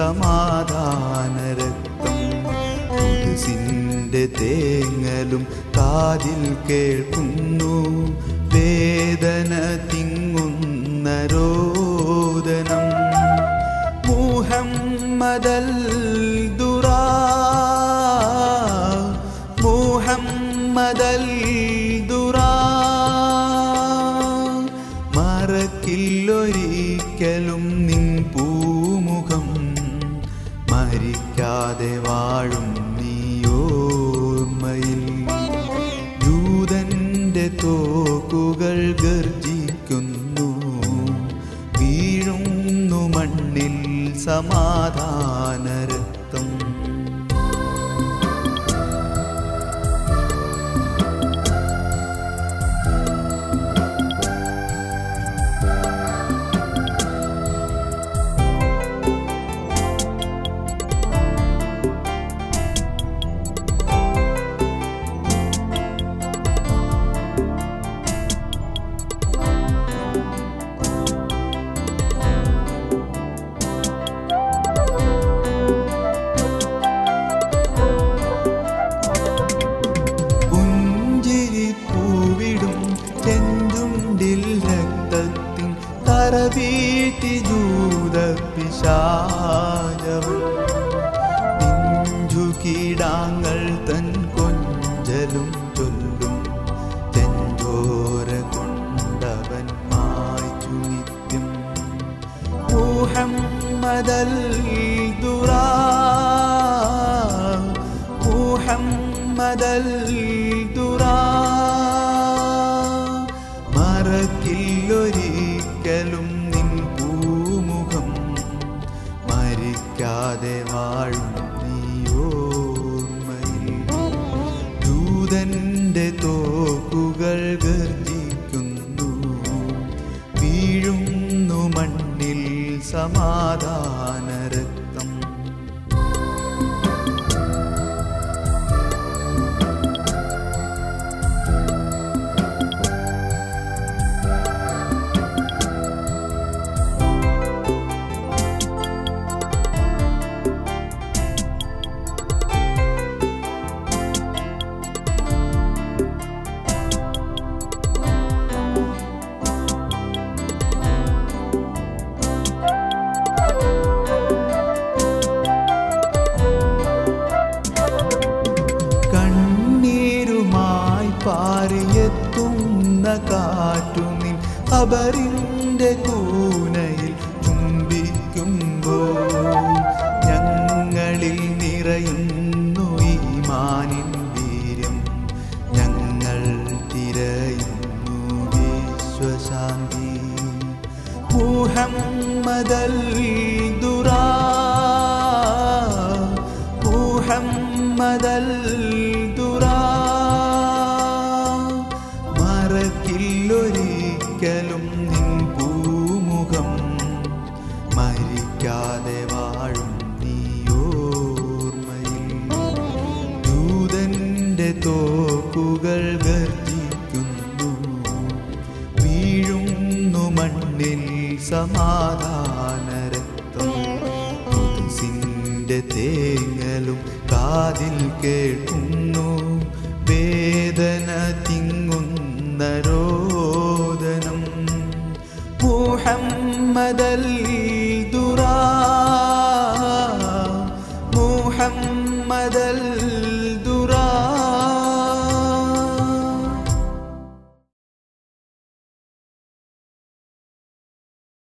സമാധാനരക്തം കുരിശിന്റെ തേങ്ങലും കാതിൽ കേൾക്കുന്നു വേദന തിങ്ങുന്ന രോദനം മുഹമ്മദൽ ദുറാ മുഹമ്മദൽ ദുറാ മറക്കില്ലൊരിക്കലും നിൻ പൂമുഖം മരിക്കാതെ വാഴും നീയോർമ്മയിൽ ദൂതന്റെ തോക്കുകൾ ഗർജിക്കുന്നു വീഴുന്നു മണ്ണിൽ സമാധാനരക്തം പുഞ്ചിരി പൂവിടും ചെഞ്ചുണ്ടിൽ രക്തത്തിൻ തറവീട്ടി ജൂത പിശാചവൾ കീടാങ്ങൾ തൻ കൊഞ്ചലും ചൊല്ലും ചെഞ്ചോര കൊണ്ടവൻ മായ്ച്ചു നിത്യം മുഹമ്മദൽ ദുറാ മുഹമ്മദൽ ദുറാ മറക്കില്ലൊരിക്കലും നിൻ പൂമുഖം മരിക്കാതെ വാഴും നീയോർമ്മയിൽ ദൂതന്റെ തോക്കുകൾ ഗർജിക്കുന്നു വീഴുന്നു മണ്ണിൽ സമാധാനരക്തം കണ്ണീരുമായി പാറിയെത്തുന്ന കാറ്റുനിൻ അബറിന്റെ കൂനയിൽ ചുംബിക്കുമ്പോൾ ഞങ്ങളിൽ നിറയുന്നു ഈ മാനിൻ വീര്യം ഞങ്ങൾ തിരയുന്നു വിശ്വശാന്തി മുഹമ്മദൽ ദുറാ മുഹമ്മദൽ ദുറാ മറക്കില്ലൊരിക്കലും നിൻ പൂമുഖം മരിക്കാതെ വാഴും നീയോർമ്മയിൽ ദൂതന്റെ തോക്കുകൾ ഗർജിക്കുന്നു വീഴുന്നു മണ്ണിൽ സമാധാനരക്തം കുരിശിന്റെ തേങ്ങലും കാതിൽ കേൾക്കുന്നു വേദന തിങ്ങുന്ന രോദനം മുഹമ്മദൽ ദുറാ